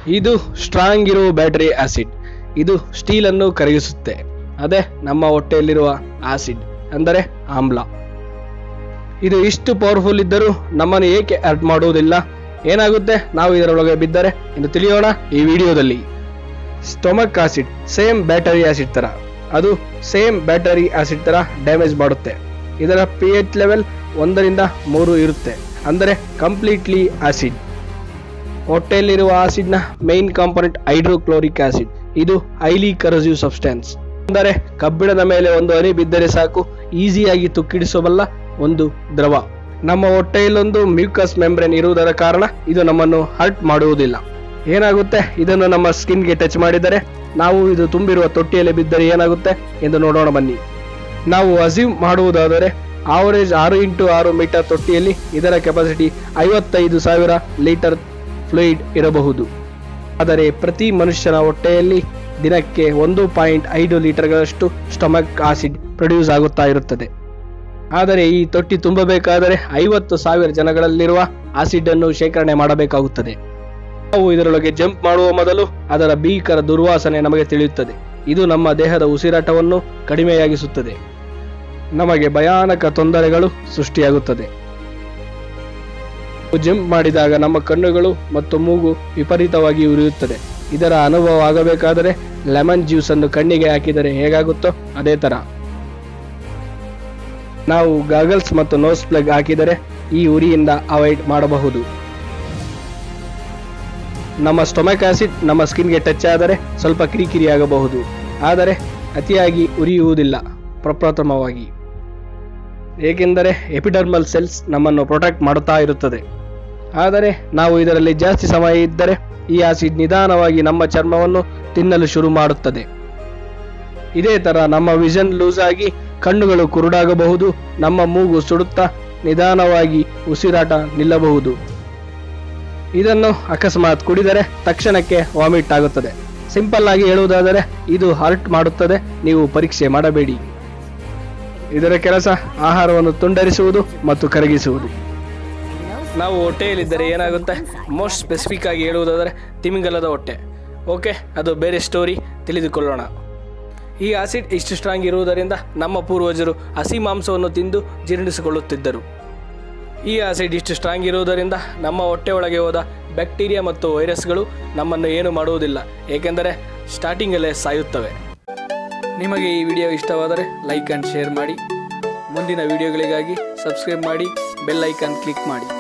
ಇದು ಸ್ಟ್ರಾಂಗ್ ಇರೋ battery acid ಇದು ಸ್ಟೀಲ್ ಅನ್ನು ಕರಗಿಸುತ್ತೆ ಅದೇ ನಮ್ಮ ಹೊಟ್ಟೆಯಲ್ಲಿರುವ ಆಸಿಡ್ ಅಂದರೆ ಆಮ್ಲ ಇದು ಇಷ್ಟು ಪವರ್ಫುಲ್ ಇದ್ದರೂ ನಮ್ಮನ್ನು ಏಕೆ ಹರ್ಟ್ ಮಾಡುವುದಿಲ್ಲ ಏನಾಗುತ್ತೆ ನಾವು ಇದರೊಳಗೆ ಬಿದ್ದರೆ ಎಂದು ತಿಳಿಯೋಣ ಈ ವಿಡಿಯೋದಲ್ಲಿ stomach acid same battery acid ತರ ಅದು ಸೇಮ್ ಬ್ಯಾಟರಿ ಆಸಿಡ್ ತರ ಡ್ಯಾಮೇಜ್ ಮಾಡುತ್ತೆ ಇದರ ಪಿ ಎಚ್ ಲೆವೆಲ್ ಒಂದರಿಂದ ಮೂರು ಇರುತ್ತೆ ಅಂದರೆ ಕಂಪ್ಲೀಟ್ಲಿ ಆಸಿಡ್ ಹೊಟ್ಟೆಯಲ್ಲಿರುವ ಆಸಿಡ್ನ ಮೈನ್ ಕಾಂಪೊನೆಂಟ್ ಹೈಡ್ರೋಕ್ಲೋರಿಕ್ ಆಸಿಡ್ ಇದು ಹೈಲಿ ಕರಸಿವ್ ಸಬ್ಸ್ಟೆನ್ಸ್ ಅಂದರೆ ಕಬ್ಬಿಣದ ಮೇಲೆ ಒಂದು ಹನಿ ಬಿದ್ದರೆ ಸಾಕು ಈಸಿಯಾಗಿ ತುಕ್ಕಿಡಿಸಬಲ್ಲ ಒಂದು ದ್ರವ ನಮ್ಮ ಹೊಟ್ಟೆಯಲ್ಲೊಂದು ಮ್ಯೂಕಸ್ ಮೆಂಬ್ರೇನ್ ಇರುವುದರ ಕಾರಣ ಇದು ನಮ್ಮನ್ನು ಹರ್ಟ್ ಮಾಡುವುದಿಲ್ಲ ಏನಾಗುತ್ತೆ ಇದನ್ನು ನಮ್ಮ ಸ್ಕಿನ್ಗೆ ಟಚ್ ಮಾಡಿದರೆ ನಾವು ಇದು ತುಂಬಿರುವ ತೊಟ್ಟಿಯಲ್ಲಿ ಬಿದ್ದರೆ ಏನಾಗುತ್ತೆ ಎಂದು ನೋಡೋಣ ಬನ್ನಿ ನಾವು ಅಸೀವ್ ಮಾಡುವುದಾದರೆ ಆವರೇಜ್ ಆರು ಇಂಟು ಆರು ಮೀಟರ್ ತೊಟ್ಟಿಯಲ್ಲಿ ಇದರ ಕೆಪಾಸಿಟಿ ಐವತ್ತೈದು ಸಾವಿರ ಲೀಟರ್ ಫ್ಲೂಯಿಡ್ ಇರಬಹುದು ಆದರೆ ಪ್ರತಿ ಮನುಷ್ಯನ ಹೊಟ್ಟೆಯಲ್ಲಿ ದಿನಕ್ಕೆ ಒಂದು ಪಾಯಿಂಟ್ ಐದು ಲೀಟರ್ಗಳಷ್ಟು ಸ್ಟಮಕ್ ಆಸಿಡ್ ಪ್ರೊಡ್ಯೂಸ್ ಆಗುತ್ತಾ ಇರುತ್ತದೆ ಆದರೆ ಈ ತೊಟ್ಟಿ ತುಂಬಬೇಕಾದರೆ ಐವತ್ತು ಸಾವಿರ ಜನಗಳಲ್ಲಿರುವ ಆಸಿಡ್ ಅನ್ನು ಶೇಖರಣೆ ಮಾಡಬೇಕಾಗುತ್ತದೆ ನಾವು ಇದರೊಳಗೆ ಜಂಪ್ ಮಾಡುವ ಮೊದಲು ಅದರ ಭೀಕರ ದುರ್ವಾಸನೆ ನಮಗೆ ತಿಳಿಯುತ್ತದೆ ಇದು ನಮ್ಮ ದೇಹದ ಉಸಿರಾಟವನ್ನು ಕಡಿಮೆಯಾಗಿಸುತ್ತದೆ ನಮಗೆ ಭಯಾನಕ ತೊಂದರೆಗಳು ಸೃಷ್ಟಿಯಾಗುತ್ತದೆ ಜಂಪ್ ಮಾಡಿದಾಗ ನಮ್ಮ ಕಣ್ಣುಗಳು ಮತ್ತು ಮೂಗು ವಿಪರೀತವಾಗಿ ಉರಿಯುತ್ತದೆ ಇದರ ಅನುಭವ ಆಗಬೇಕಾದರೆ ಲೆಮನ್ ಜ್ಯೂಸ್ ಅನ್ನು ಕಣ್ಣಿಗೆ ಹಾಕಿದರೆ ಹೇಗಾಗುತ್ತೋ ಅದೇ ತರ ನಾವು ಗಾಗಲ್ಸ್ ಮತ್ತು ನೋಸ್ ಪ್ಲಗ್ ಹಾಕಿದರೆ ಈ ಉರಿಯಿಂದ ಅವಾಯ್ಡ್ ಮಾಡಬಹುದು ನಮ್ಮ ಸ್ಟೊಮಕ್ ಆಸಿಡ್ ನಮ್ಮ ಸ್ಕಿನ್ಗೆ ಟಚ್ ಆದರೆ ಸ್ವಲ್ಪ ಕಿರಿಕಿರಿಯಾಗಬಹುದು ಆದರೆ ಅತಿಯಾಗಿ ಉರಿಯುವುದಿಲ್ಲ ಪ್ರಪ್ರಥಮವಾಗಿ ಏಕೆಂದರೆ ಎಪಿಡರ್ಮಲ್ ಸೆಲ್ಸ್ ನಮ್ಮನ್ನು ಪ್ರೊಟೆಕ್ಟ್ ಮಾಡುತ್ತಾ ಇರುತ್ತದೆ ಆದರೆ ನಾವು ಇದರಲ್ಲಿ ಜಾಸ್ತಿ ಸಮಯ ಇದ್ದರೆ ಈ ಆಸಿಡ್ ನಿಧಾನವಾಗಿ ನಮ್ಮ ಚರ್ಮವನ್ನು ತಿನ್ನಲು ಶುರು ಮಾಡುತ್ತದೆ ಇದೇ ತರ ನಮ್ಮ ವಿಷನ್ ಲೂಸ್ ಆಗಿ ಕಣ್ಣುಗಳು ಕುರುಡಾಗಬಹುದು ನಮ್ಮ ಮೂಗು ಸುಡುತ್ತಾ ನಿಧಾನವಾಗಿ ಉಸಿರಾಟ ನಿಲ್ಲಬಹುದು ಇದನ್ನು ಅಕಸ್ಮಾತ್ ಕುಡಿದರೆ ತಕ್ಷಣಕ್ಕೆ ವಾಮಿಟ್ ಆಗುತ್ತದೆ ಸಿಂಪಲ್ ಆಗಿ ಹೇಳುವುದಾದರೆ ಇದು ಹರ್ಟ್ ಮಾಡುತ್ತದೆ ನೀವು ಪರೀಕ್ಷೆ ಮಾಡಬೇಡಿ ಇದರ ಕೆಲಸ ಆಹಾರವನ್ನು ತುಂಡರಿಸುವುದು ಮತ್ತು ಕರಗಿಸುವುದು ನಾವು ಹೊಟ್ಟೆಯಲ್ಲಿದ್ದರೆ ಏನಾಗುತ್ತೆ ಮೋಸ್ಟ್ ಸ್ಪೆಸಿಫಿಕ್ ಆಗಿ ಹೇಳುವುದಾದರೆ ತಿಮಿಂಗಲದ ಹೊಟ್ಟೆ ಓಕೆ ಅದು ಬೇರೆ ಸ್ಟೋರಿ ತಿಳಿದುಕೊಳ್ಳೋಣ ಈ ಆಸಿಡ್ ಇಷ್ಟು ಸ್ಟ್ರಾಂಗ್ ಇರುವುದರಿಂದ ನಮ್ಮ ಪೂರ್ವಜರು ಹಸಿ ಮಾಂಸವನ್ನು ತಿಂದು ಜೀರ್ಣಿಸಿಕೊಳ್ಳುತ್ತಿದ್ದರು ಈ ಆಸಿಡ್ ಇಷ್ಟು ಸ್ಟ್ರಾಂಗ್ ಇರುವುದರಿಂದ ನಮ್ಮ ಹೊಟ್ಟೆ ಒಳಗೆ ಹೋದ ಬ್ಯಾಕ್ಟೀರಿಯಾ ಮತ್ತು ವೈರಸ್ಗಳು ನಮ್ಮನ್ನು ಏನು ಮಾಡುವುದಿಲ್ಲ ಏಕೆಂದರೆ ಸ್ಟಾರ್ಟಿಂಗಲ್ಲೇ ಸಾಯುತ್ತವೆ ನಿಮಗೆ ಈ ವಿಡಿಯೋ ಇಷ್ಟವಾದರೆ ಲೈಕ್ ಆ್ಯಂಡ್ ಶೇರ್ ಮಾಡಿ ಮುಂದಿನ ವಿಡಿಯೋಗಳಿಗಾಗಿ ಸಬ್ಸ್ಕ್ರೈಬ್ ಮಾಡಿ ಬೆಲ್ ಐಕಾನ್ ಕ್ಲಿಕ್ ಮಾಡಿ